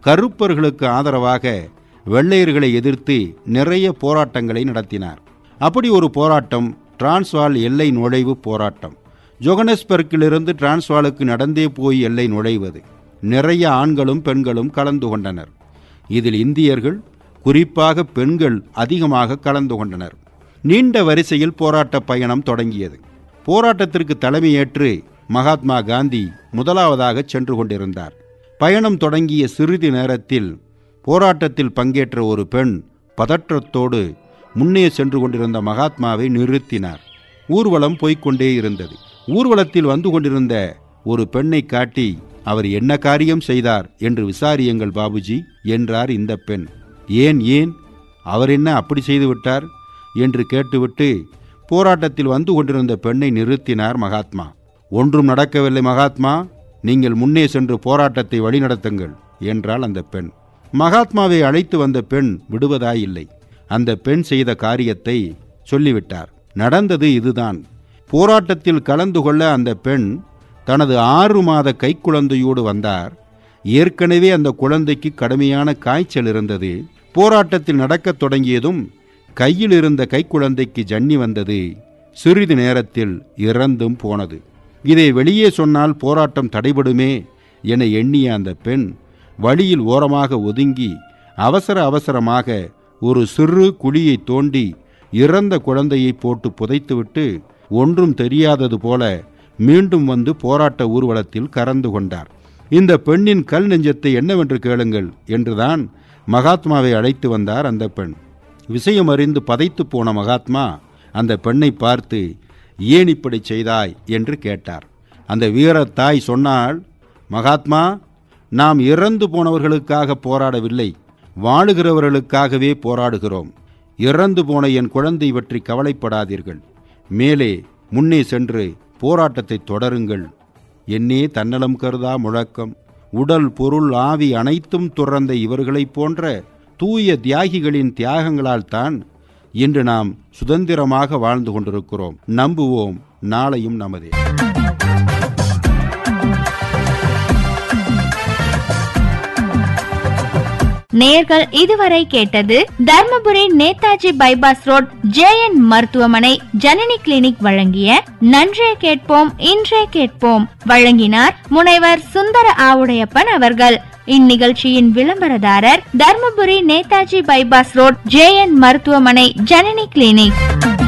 கருப்பர்களுக்கு ஆதரவாக வெள்ளையர்களை எதிர்த்து நிறைய போராட்டங்களை நடத்தினார் அப்படி ஒரு போராட்டம் டிரான்ஸ்வால் எல்லை நுழைவு போராட்டம் ஜோகனஸ்பர்க்கிலிருந்து டிரான்ஸ்வாலுக்கு நடந்தே போய் எல்லை நுழைவது நிறைய ஆண்களும் பெண்களும் கலந்து கொண்டனர் இதில் இந்தியர்கள் குறிப்பாக பெண்கள் அதிகமாக கலந்து கொண்டனர் நீண்ட வரிசையில் போராட்ட பயணம் தொடங்கியது போராட்டத்திற்கு தலைமையேற்று மகாத்மா காந்தி முதலாவதாக சென்று கொண்டிருந்தார் பயணம் தொடங்கிய சிறிது நேரத்தில் போராட்டத்தில் பங்கேற்ற ஒரு பெண் பதற்றத்தோடு முன்னே சென்று கொண்டிருந்த மகாத்மாவை நிறுத்தினார் ஊர்வலம் போய்க்கொண்டே இருந்தது ஊர்வலத்தில் வந்து கொண்டிருந்த ஒரு பெண்ணை காட்டி அவர் என்ன காரியம் செய்தார் என்று விசாரியுங்கள் பாபுஜி என்றார் இந்த பெண் ஏன் ஏன் அவர் என்ன அப்படி செய்து விட்டார் என்று கேட்டுவிட்டு போராட்டத்தில் வந்து கொண்டிருந்த பெண்ணை நிறுத்தினார் மகாத்மா ஒன்றும் நடக்கவில்லை மகாத்மா நீங்கள் முன்னே சென்று போராட்டத்தை வழிநடத்துங்கள் என்றாள் அந்த பெண் மகாத்மாவை அழைத்து வந்த பெண் விடுவதாயில்லை அந்த பெண் செய்த காரியத்தை சொல்லிவிட்டார் நடந்தது இதுதான் போராட்டத்தில் கலந்து கொள்ள அந்த பெண் தனது ஆறு மாத கைக்குழந்தையோடு வந்தார் ஏற்கனவே அந்த குழந்தைக்கு கடுமையான காய்ச்சல் இருந்தது போராட்டத்தில் நடக்கத் தொடங்கியதும் கையில் இருந்த கைக்குழந்தைக்கு ஜன்னி வந்தது சிறிது நேரத்தில் இறந்தும் போனது இதை வெளியே சொன்னால் போராட்டம் தடைபடுமே என எண்ணிய அந்த பெண் வழியில் ஓரமாக ஒதுங்கி அவசர அவசரமாக ஒரு சிறு குழியை தோண்டி இறந்த குழந்தையை போட்டு புதைத்துவிட்டு ஒன்றும் தெரியாதது போல மீண்டும் வந்து போராட்ட ஊர்வலத்தில் கறந்து கொண்டார் இந்த பெண்ணின் கல் நெஞ்சத்தை என்னவென்று கேளுங்கள் என்றுதான் மகாத்மாவை அழைத்து வந்தார் அந்த பெண் விஷயம் அறிந்து பதைத்து போன மகாத்மா அந்த பெண்ணை பார்த்து ஏன் இப்படி செய்தாய் என்று கேட்டார் அந்த வீரத்தாய் சொன்னால் மகாத்மா நாம் இறந்து போனவர்களுக்காக போராடவில்லை வாழுகிறவர்களுக்காகவே போராடுகிறோம் இறந்து போன என் குழந்தை பற்றி கவலைப்படாதீர்கள் மேலே முன்னே சென்று போராட்டத்தை தொடருங்கள் என்னே தன்னலம் கருதா முழக்கம் உடல் பொருள் ஆவி அனைத்தும் துறந்த இவர்களைப் போன்ற தூய தியாகிகளின் தியாகங்களால் தான் இன்று நாம் சுதந்திரமாக வாழ்ந்து கொண்டிருக்கிறோம் நம்புவோம் நாளையும் நமதே நேர்கள் இதுவரை கேட்டது Dharmapuri Netaji bypass road JN மருத்துவமனை ஜனனி கிளினிக் வழங்கிய நன்றே கேட்போம் இன்றே கேட்போம் வழங்கினார் முனைவர் சுந்தர ஆவுடையப்பன் அவர்கள் இந்நிகழ்ச்சியின் விளம்பரதாரர் Dharmapuri Netaji bypass road JN மருத்துவமனை ஜனனி கிளினிக்